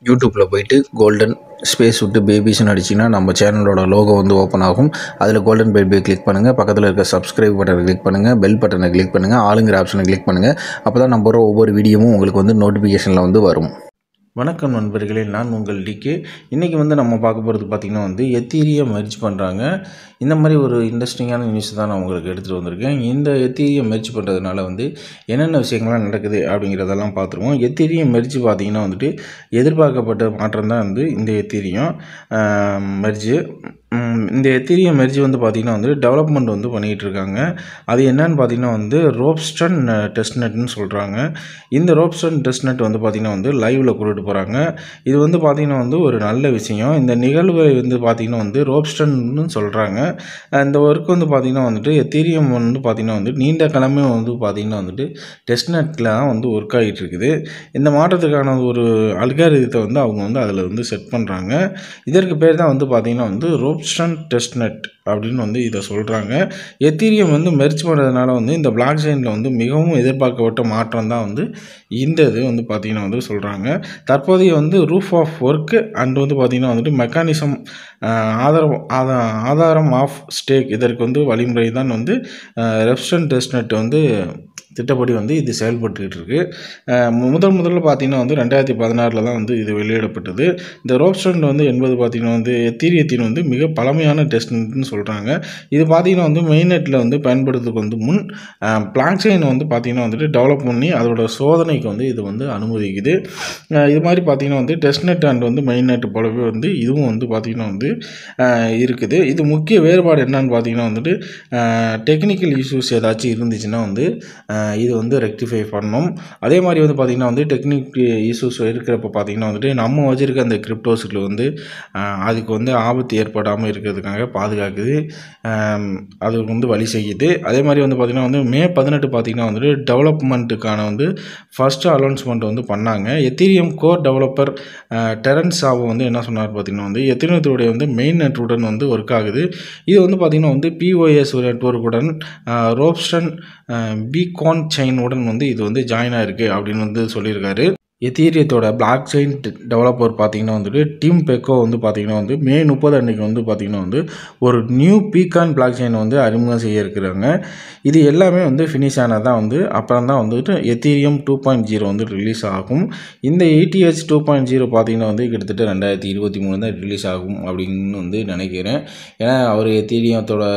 யூடியூப்பில் போயிட்டு golden space விட்டு பேபிஸ்னு அடிச்சிங்கன்னா நம்ம சேனலோட லோகோ வந்து ஓப்பன் ஆகும் அதில் கோல்டன் பேபி கிளிக் பண்ணுங்கள் பக்கத்தில் இருக்க சப்ஸ்கிரைப் பட்டனை கிளிக் பண்ணுங்கள் பெல் பட்டனை கிளிக் பண்ணுங்கள் ஆளுங்கிற ஆப்ஷனை கிளிக் பண்ணுங்கள் அப்போ தான் நம்ம போடுற ஒவ்வொரு வீடியோவும் உங்களுக்கு வந்து நோட்டிஃபிகேஷனில் வந்து வரும் வணக்கம் நண்பர்களே நான் உங்கள் டிகே இன்றைக்கி வந்து நம்ம பார்க்க போகிறது பார்த்திங்கன்னா வந்து எத்தீரியம் மெர்ஜ் பண்ணுறாங்க இந்த மாதிரி ஒரு இன்ட்ரெஸ்டிங்கான நியூஸ் தான் நான் உங்களுக்கு எடுத்துகிட்டு வந்திருக்கேன் இந்த எத்தீரியம் மெர்ஜ் பண்ணுறதுனால வந்து என்னென்ன விஷயங்கள்லாம் நடக்குது அப்படிங்கிறதெல்லாம் பார்த்துருவோம் எத்தீரியம் மெர்ஜ் பார்த்திங்கன்னா வந்துட்டு எதிர்பார்க்கப்பட்ட மாற்றம் தான் வந்து இந்த எத்தீரியம் மெர்ஜு இந்த எத்தீரியம் மெர்ஜ் வந்து பார்த்திங்கன்னா வந்து டெவலப்மெண்ட் வந்து பண்ணிகிட்டு இருக்காங்க அது என்னன்னு பார்த்திங்கன்னா வந்து ரோப்ஸ்டன் டெஸ்ட்நெட்னு சொல்கிறாங்க இந்த ரோப்ஸ்டன் டெஸ்ட்நெட் வந்து பார்த்திங்கன்னா வந்து லைவில் கொண்டுட்டு போகிறாங்க இது வந்து பார்த்திங்கன்னா வந்து ஒரு நல்ல விஷயம் இந்த நிகழ்வை வந்து பார்த்திங்கன்னா வந்து ரோப்ஸ்டன்னு சொல்கிறாங்க இந்த ஒர்க் வந்து பார்த்திங்கன்னா வந்துட்டு எத்தீரியம் வந்து பார்த்திங்கன்னா வந்து நீண்ட கிழமை வந்து பார்த்திங்கன்னா வந்துட்டு டெஸ்ட்நெட்டில் தான் வந்து ஒர்க் ஆகிட்டு இருக்குது இந்த மாற்றத்துக்கான ஒரு அல்காரிதத்தை வந்து அவங்க வந்து அதில் வந்து செட் பண்ணுறாங்க இதற்கு பேர் தான் வந்து பார்த்திங்கன்னா வந்து ரோப்ஸ்டன் டெஸ்ட்நெட் அப்படின்னு வந்து இதை சொல்கிறாங்க எத்தீரியம் வந்து மெர்ச் பண்ணுறதுனால வந்து இந்த பிளாக் செயினில் வந்து மிகவும் எதிர்பார்க்கப்பட்ட மாற்றம் தான் வந்து இந்த இது வந்து பார்த்திங்கன்னா வந்து சொல்கிறாங்க தற்போதைய வந்து ரூஃப் ஆஃப் ஒர்க்கு அண்ட் வந்து பார்த்திங்கன்னா வந்துட்டு மெக்கானிசம் ஆதாரம் ஆதா ஆதாரம் ஆஃப் ஸ்டேக் இதற்கு வந்து வழிமுறை தான் வந்து ரெப்ஸ்டன் டெஸ்ட்நெட் வந்து திட்டப்படி வந்து இது செயல்பட்டுக்கிட்டு இருக்கு முதல் முதல்ல பார்த்திங்கன்னா வந்து ரெண்டாயிரத்தி பதினாறில் தான் வந்து இது வெளியிடப்பட்டது இந்த ரோப்ஸ்டன் வந்து என்பது பார்த்திங்கன்னா வந்து எத்தீரியத்தின் வந்து மிக பழமையான டெஸ்ட்னு சொல்கிறாங்க இது பார்த்திங்கன்னா வந்து மெயின்நெட்டில் வந்து பயன்படுத்துறதுக்கு வந்து முன் பிளாக் செயின் வந்து பார்த்திங்கன்னா வந்துட்டு டெவலப் பண்ணி அதோட சோதனைக்கு வந்து இது வந்து அனுமதிக்குது இது மாதிரி பார்த்திங்கன்னா வந்து டெஸ்ட்நெட் அண்ட் வந்து மெயின்நெட் போலவே வந்து இதுவும் வந்து பார்த்திங்கன்னா வந்து இருக்குது இது முக்கிய வேறுபாடு என்னன்னு பார்த்திங்கன்னா வந்துட்டு டெக்னிக்கல் இஷ்யூஸ் ஏதாச்சும் இருந்துச்சுன்னா வந்து இது வந்து ரெக்டிஃபை பண்ணணும் அதே மாதிரி வந்து பார்த்திங்கன்னா வந்து டெக்னிக் இஷ்யூஸ் இருக்கிறப்ப பார்த்திங்கன்னா வந்துட்டு நம்ம வச்சுருக்க அந்த கிரிப்டோஸில் வந்து அதுக்கு வந்து ஆபத்து ஏற்படாமல் இருக்கிறதுக்காக பாதுகாக்குது அது வந்து வழி செய்யுது அதே மாதிரி வந்து பார்த்திங்கன்னா வந்து மே பதினெட்டு பார்த்திங்கன்னா வந்துட்டு டெவலப்மெண்ட்டுக்கான வந்து ஃபஸ்ட்டு அனௌன்ஸ்மெண்ட் வந்து பண்ணாங்க Ethereum core developer Terence Tsao வந்து என்ன சொன்னார் பார்த்திங்கன்னா வந்து எத்தீரியத்துடைய வந்து மெயின் நெட்வுடன் வந்து ஒர்க் ஆகுது இது வந்து பார்த்திங்கன்னா வந்து பிஓஎஸ் நெட்ஒர்க்குடன் ரோப்ஸ்டன் பிகான் செயினுடன் வந்து இது வந்து ஜாயின் ஆயிருக்கு அப்படின்னு வந்து சொல்லியிருக்காரு எத்தீரியத்தோட பிளாக் செயின் டெவலப்பர் பார்த்திங்கன்னா வந்துட்டு டீம் பெக்கோ வந்து பார்த்திங்கன்னா வந்து மே முப்பது அன்றைக்கி வந்து பார்த்திங்கன்னா வந்து ஒரு நியூ பீகான் பிளாக் செயின் வந்து அறிமுகம் செய்ய இருக்கிறாங்க இது எல்லாமே வந்து ஃபினிஷ் ஆனதான் வந்து அப்புறம் தான் வந்துட்டு எத்தீரியம் டூ பாயிண்ட் ஜீரோ வந்து ரிலீஸ் ஆகும் இந்த எயிட்டிஹெச் டூ பாயிண்ட் ஜீரோ பார்த்திங்கன்னா வந்து கிட்டத்தட்ட ரெண்டாயிரத்தி இருபத்தி மூணு தான் ரிலீஸ் ஆகும் அப்படின்னு வந்து நினைக்கிறேன் ஏன்னா அவர் எத்தீரியத்தோட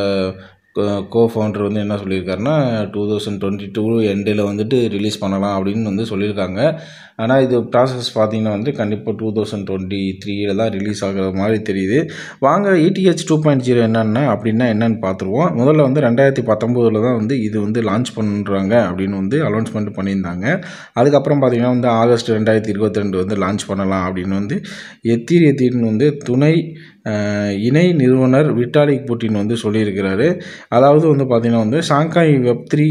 கோ ஃபவுண்டர் வந்து என்ன சொல்லியிருக்காருன்னா டூ தௌசண்ட் டுவெண்ட்டி டூ எண்டில் வந்துட்டு ரிலீஸ் பண்ணலாம் அப்படின்னு வந்து சொல்லியிருக்காங்க ஆனால் இது ப்ராசஸ் பார்த்திங்கன்னா வந்து கண்டிப்பாக டூ தௌசண்ட் டுவெண்ட்டி த்ரீயில் தான் ரிலீஸ் ஆகிற மாதிரி தெரியுது வாங்க இடிஹெச் டூ பாயிண்ட் ஜீரோ என்னென்னா அப்படின்னா என்னென்னு பார்த்துருவோம் முதல்ல வந்து ரெண்டாயிரத்தி பத்தொம்போதில் தான் வந்து இது வந்து லான்ச் பண்ணுறாங்க அப்படின்னு வந்து அனௌன்ஸ்மெண்ட் பண்ணியிருந்தாங்க அதுக்கப்புறம் பார்த்திங்கன்னா வந்து ஆகஸ்ட் ரெண்டாயிரத்தி இருபத்தி ரெண்டு வந்து லான்ச் பண்ணலாம் அப்படின்னு வந்து எத்தீரியத்தின் வந்து துணை இணை நிறுவனர் விட்டாலிக் புட்டின் வந்து சொல்லியிருக்கிறாரு அதாவது வந்து பார்த்திங்கன்னா வந்து Shanghai web three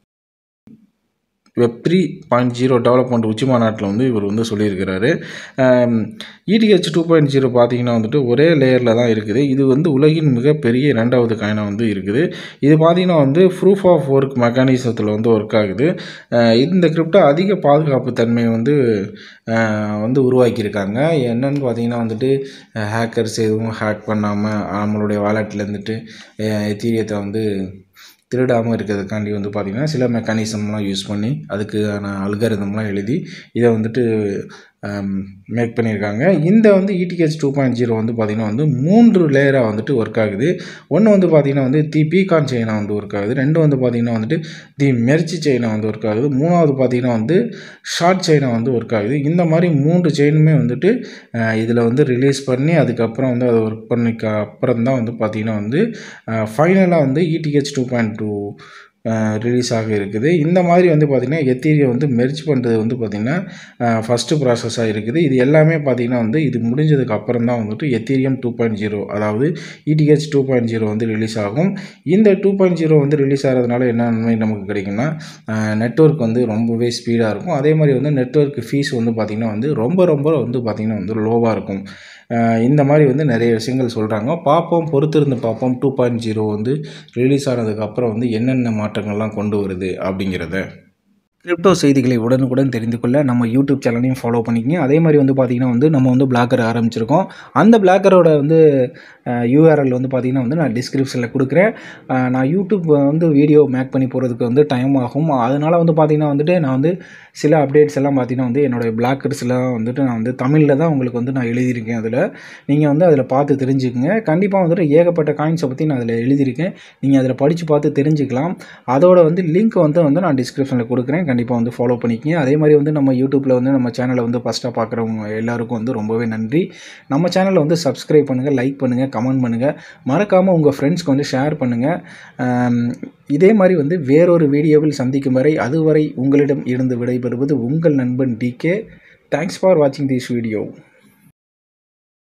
web three point zero development உச்சி மாநாட்டில் வந்து இவர் வந்து சொல்லியிருக்கிறாரு இடிஹெச் டூ பாயிண்ட் ஜீரோ பார்த்தீங்கன்னா வந்துட்டு ஒரே லேயரில் தான் இருக்குது இது வந்து உலகின் மிகப்பெரிய இரண்டாவது காயினாக வந்து இருக்குது இது பார்த்திங்கன்னா வந்து ப்ரூஃப் ஆஃப் ஒர்க் மெக்கானிசத்தில் வந்து ஒர்க் ஆகுது இந்த கிரிப்டோ அதிக பாதுகாப்பு தன்மையை வந்து வந்து உருவாக்கியிருக்காங்க என்னென்னு பார்த்தீங்கன்னா வந்துட்டு ஹேக்கர்ஸ் எதுவும் ஹேக் பண்ணாமல் நம்மளுடைய வாலெட்டில் இருந்துட்டு எத்தீரியத்தை வந்து திருடாமல் இருக்கிறதுக்காண்டி வந்து பார்த்திங்கன்னா சில மெக்கானிசம்லாம் யூஸ் பண்ணி அதுக்கான அல்காரிதம்லாம் எழுதி இதை வந்துட்டு மேக் பண்ணியிருக்காங்க இந்த வந்து இடிஹெச் டூ பாயிண்ட் ஜீரோ வந்து பார்த்திங்கன்னா வந்து மூன்று லேயராக வந்துட்டு ஒர்க் ஆகுது ஒன்று வந்து பார்த்திங்கன்னா வந்து தி பீகான் செயினாக வந்து ஒர்க் ஆகுது ரெண்டு வந்து பார்த்திங்கன்னா வந்துட்டு தி மெர்ச்சி செயினாக வந்து ஒர்க் ஆகுது மூணாவது பார்த்திங்கன்னா வந்து ஷார்ட் செயினாக வந்து ஒர்க் ஆகுது இந்த மாதிரி மூன்று செயினுமே வந்துட்டு இதில் வந்து ரிலீஸ் பண்ணி அதுக்கப்புறம் வந்து அதை ஒர்க் பண்ணிக்க அப்புறம் தான் வந்து பார்த்திங்கன்னா வந்து ஃபைனலாக வந்து ETH two point two release ஆக இருக்குது இந்த மாதிரி வந்து பார்த்திங்கன்னா எத்தீரியம் வந்து மெர்ச் பண்ணுறது வந்து பார்த்திங்கன்னா ஃபஸ்ட்டு ப்ராசஸாக இருக்குது இது எல்லாமே பார்த்திங்கன்னா வந்து இது முடிஞ்சதுக்கு அப்புறம் தான் வந்துட்டு எத்தீரியம் டூ பாயிண்ட் ஜீரோ அதாவது இடிஹெச் டூ பாயிண்ட் ஜீரோ வந்து ரிலீஸ் ஆகும் இந்த டூ பாயிண்ட் ஜீரோ வந்து ரிலீஸ் ஆகிறதுனால என்ன நன்மை நமக்கு கிடைக்கும்னா நெட்ஒர்க் வந்து ரொம்பவே ஸ்பீடாக இருக்கும் அதே மாதிரி வந்து நெட்ஒர்க் ஃபீஸ் வந்து பார்த்திங்கன்னா வந்து ரொம்ப ரொம்ப வந்து பார்த்திங்கன்னா வந்து லோவாக இருக்கும் இந்த மாதிரி வந்து நிறைய விஷயங்கள் சொல்கிறாங்க பார்ப்போம் பொறுத்திருந்து பார்ப்போம் டூ பாயிண்ட் ஜீரோ வந்து ரிலீஸ் ஆனதுக்கப்புறம் வந்து என்னென்ன மாற்றங்கள்லாம் கொண்டு வருது அப்படிங்கிறத கிரிப்டோ செய்திகளை உடனுக்குடன் தெரிந்து கொள்ள நம்ம யூடியூப் சேனலையும் ஃபாலோ பண்ணிக்கங்க அதே மாதிரி வந்து பார்த்திங்கன்னா வந்து நம்ம வந்து பிளாக்கர் ஆரம்பிச்சிருக்கோம் அந்த பிளாக்கரோட வந்து யூஆர்எல் வந்து பார்த்திங்கன்னா வந்து நான் டிஸ்கிரிப்ஷனில் கொடுக்குறேன் அஹ், நான் யூடியூப் வந்து வீடியோ மேக் பண்ணி போகிறதுக்கு வந்து டைம் ஆகும் அதனால் வந்து பார்த்திங்கன்னா வந்துட்டு நான் வந்து சில அப்டேட்ஸ் எல்லாம் பார்த்திங்கன்னா வந்து என்னோடய பிளாக்கர்ஸ்லாம் வந்துட்டு நான் வந்து தமிழில் தான் உங்களுக்கு வந்து நான் எழுதியிருக்கேன் அதில் நீங்கள் வந்து அதில் பார்த்து தெரிஞ்சுக்கங்க கண்டிப்பாக வந்துட்டு ஏகப்பட்ட காயின்ஸை பற்றி நான் அதில் எழுதியிருக்கேன் நீங்கள் அதில் படித்து பார்த்து தெரிஞ்சுக்கலாம் அதோட வந்து லிங்க் வந்து வந்து நான் டிஸ்கிரிப்ஷனில் கொடுக்குறேன் கண்டிப்பாக வந்து ஃபாலோ பண்ணிக்கங்க அதே மாதிரி வந்து நம்ம யூடியூப்பில் வந்து நம்ம சேனலை வந்து ஃபஸ்ட்டாக பார்க்குறவங்க எல்லாருக்கும் வந்து ரொம்பவே நன்றி நம்ம சேனலை வந்து சப்ஸ்கிரைப் பண்ணுங்கள் லைக் பண்ணுங்கள் கமெண்ட் பண்ணுங்கள் மறக்காமல் உங்கள் ஃப்ரெண்ட்ஸ்க்கு வந்து ஷேர் பண்ணுங்கள் இதே மாதிரி வந்து வேறொரு வீடியோவில் சந்திக்கும் வரை அதுவரை உங்களிடம் இருந்து விடைபெறுவது உங்கள் நண்பன் டிகே தேங்க்ஸ் ஃபார் வாட்சிங் திஸ் வீடியோ